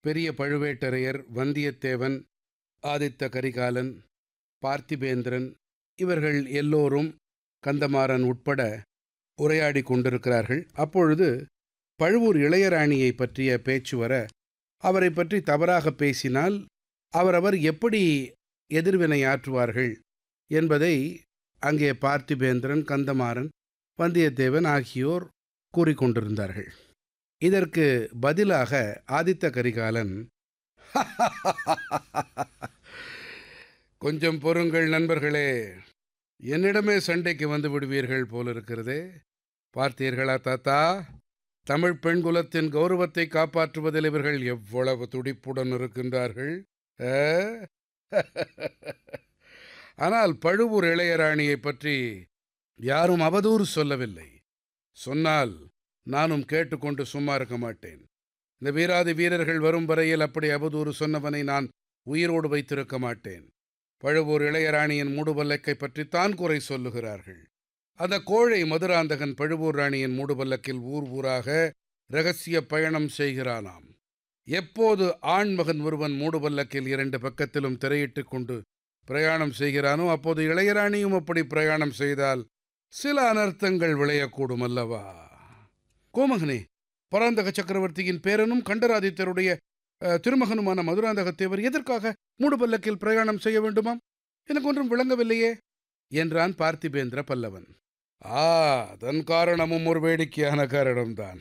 பெரிய பழுவேட்டரையர் வந்தியத்தேவன் ஆதித்த கரிகாலன் பார்த்திபேந்திரன் இவர்கள் எல்லோரும் கந்தமாறன் உட்பட உரையாடி கொண்டிருக்கிறார்கள் அப்பொழுது பழுவூர் இளையராணியை பற்றிய பேச்சு வர அவரை பற்றி தவறாக பேசினால் அவரவர் எப்படி எதிர்வினையாற்றுவார்கள் என்பதை அங்கே பார்த்திபேந்திரன் கந்தமாறன் வந்தியத்தேவன் ஆகியோர் கூறிக்கொண்டிருந்தார்கள் இதற்கு பதிலாக ஆதித்த கரிகாலன் கொஞ்சம் பொறுங்கள் நண்பர்களே என்னிடமே சண்டைக்கு வந்து விடுவீர்கள் போலிருக்கிறதே பார்த்தீர்களா தாத்தா தமிழ் பெண் குலத்தின் கௌரவத்தை காப்பாற்றுவதில் இவர்கள் எவ்வளவு துடிப்புடன் இருக்கின்றார்கள் ஆ? ஆனால் பழுவூர் இளையராணியை பற்றி யாரும் அவதூறு சொல்லவில்லை சொன்னால் நானும் கேட்டுக்கொண்டு சும்மா இருக்க மாட்டேன் இந்த வீராதி வீரர்கள் வரும் வரையில் அப்படி அவதூறு சொன்னவனை நான் உயிரோடு வைத்திருக்க மாட்டேன் பழுவூர் இளையராணியின் மூடுபல்லக்கை பற்றித்தான் குறை சொல்லுகிறார்கள் அந்த கோழை மதுராந்தகன் பழுவூர் ராணியின் மூடுபல்லக்கில் ஊர் ஊராக ரகசிய பயணம் செய்கிறானாம் எப்போது ஆண்மகன் ஒருவன் மூடுபல்லக்கில் இரண்டு பக்கத்திலும் திரையிட்டுக் கொண்டு பிரயாணம் செய்கிறானோ அப்போது இளையராணியும் அப்படி பிரயாணம் செய்தால் சில அனர்த்தங்கள் விளையக்கூடும் அல்லவா கோமகனே பராந்தக சக்கரவர்த்தியின் பேரனும் கண்டராதித்தருடைய அஹ், திருமகனுமான மதுராந்தகத்தேவர் எதற்காக மூடுபல்லக்கில் பிரயாணம் செய்ய வேண்டுமாம் எனக்கு ஒன்றும் விளங்கவில்லையே என்றான் பார்த்திபேந்திர பல்லவன் ஆ அதன் காரணமும் ஒரு வேடிக்கையான காரணம்தான்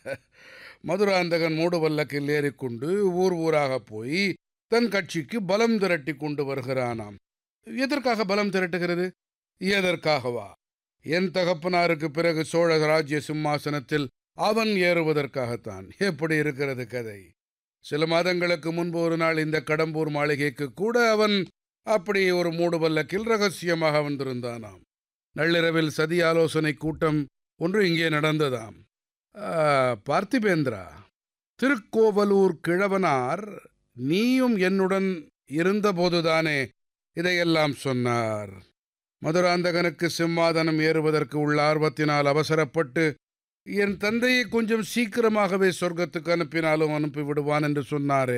மதுராந்தகன் மூடுபல்லக்கில் ஏறிக்கொண்டு ஊர் ஊராக போய் தன் கட்சிக்கு பலம் திரட்டி கொண்டு வருகிறானாம் எதற்காக பலம் திரட்டுகிறது எதற்காகவா என் தகப்பனாருக்கு பிறகு சோழ ராஜ்ய சிம்மாசனத்தில் அவன் ஏறுவதற்காகத்தான் எப்படி இருக்கிறது கதை சில மாதங்களுக்கு முன்பு ஒரு நாள் இந்த கடம்பூர் மாளிகைக்கு கூட அவன் அப்படி ஒரு மூடுபல்லக்கில் ரகசியமாக வந்திருந்தானாம் நள்ளிரவில் சதி ஆலோசனை கூட்டம் ஒன்று இங்கே நடந்ததாம் ஆ, பார்த்திபேந்திரா திருக்கோவலூர் கிழவனார் நீயும் என்னுடன் இருந்தபோதுதானே இதையெல்லாம் சொன்னார் மதுராந்தகனுக்கு சிம்மாதனம் ஏறுவதற்கு உள்ள ஆர்வத்தினால் அவசரப்பட்டு என் தந்தையை கொஞ்சம் சீக்கிரமாகவே சொர்க்கத்துக்கு அனுப்பினாலும் அனுப்பி விடுவான் என்று சொன்னாரே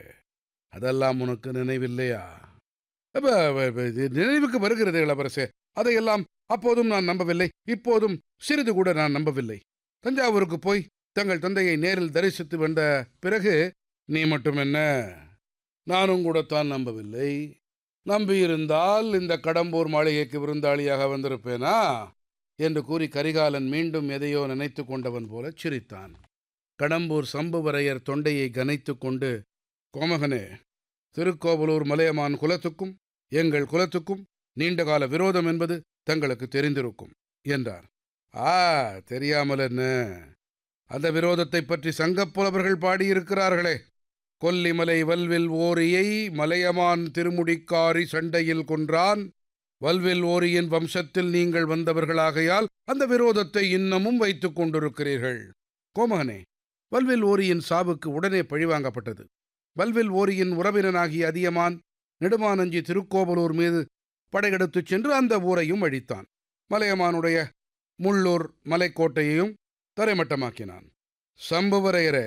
அதெல்லாம் உனக்கு நினைவில்லையா அப்ப, அப்ப, அப்ப, இது நினைவுக்கு வருகிறது இளவரசே அதையெல்லாம் அப்போதும் நான் நம்பவில்லை இப்போதும் சிறிது கூட நான் நம்பவில்லை தஞ்சாவூருக்கு போய் தங்கள் தந்தையை நேரில் தரிசித்து வந்த பிறகு நீ மட்டும் என்ன நானும் கூட தான் நம்பவில்லை நம்பியிருந்தால் இந்த கடம்பூர் மாளிகைக்கு விருந்தாளியாக வந்திருப்பேனா என்று கூறி கரிகாலன் மீண்டும் எதையோ நினைத்து கொண்டவன் போல சிரித்தான் கடம்பூர் சம்புவரையர் தொண்டையை கனைத்து கொண்டு கோமகனே திருக்கோவலூர் மலையமான் குலத்துக்கும் எங்கள் குலத்துக்கும் நீண்டகால விரோதம் என்பது தங்களுக்கு தெரிந்திருக்கும் என்றார் ஆ தெரியாமல் என்ன அந்த விரோதத்தை பற்றி சங்கப்புலவர்கள் பாடியிருக்கிறார்களே கொல்லிமலை வல்வில் ஓரியை மலையமான் திருமுடிக்காரி சண்டையில் கொன்றான் வல்வில் ஓரியின் வம்சத்தில் நீங்கள் வந்தவர்களாகையால் அந்த விரோதத்தை இன்னமும் வைத்துக் கொண்டிருக்கிறீர்கள் கோமகனே வல்வில் ஓரியின் சாவுக்கு உடனே பழிவாங்கப்பட்டது வல்வில் ஓரியின் உறவினனாகிய அதியமான் நெடுமானஞ்சி திருக்கோவலூர் மீது படையெடுத்துச் சென்று அந்த ஊரையும் அழித்தான் மலையமானுடைய முள்ளூர் மலைக்கோட்டையையும் தரைமட்டமாக்கினான் சம்புவரையரே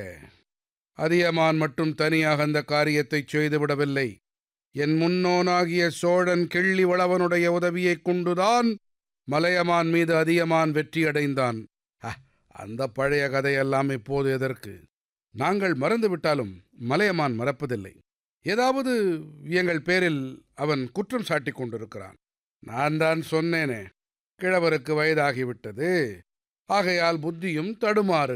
அதியமான் மட்டும் தனியாக அந்த காரியத்தைச் செய்துவிடவில்லை என் முன்னோனாகிய சோழன் கிள்ளி வளவனுடைய உதவியைக் கொண்டுதான் மலையமான் மீது அதியமான் வெற்றியடைந்தான் அ, அந்த பழைய கதையெல்லாம் இப்போது எதற்கு நாங்கள் மறந்துவிட்டாலும் மலையமான் மறப்பதில்லை ஏதாவது எங்கள் பேரில் அவன் குற்றம் சாட்டிக் கொண்டிருக்கிறான் நான் தான் சொன்னேனே கிழவருக்கு வயதாகிவிட்டது ஆகையால் புத்தியும் தடுமாறு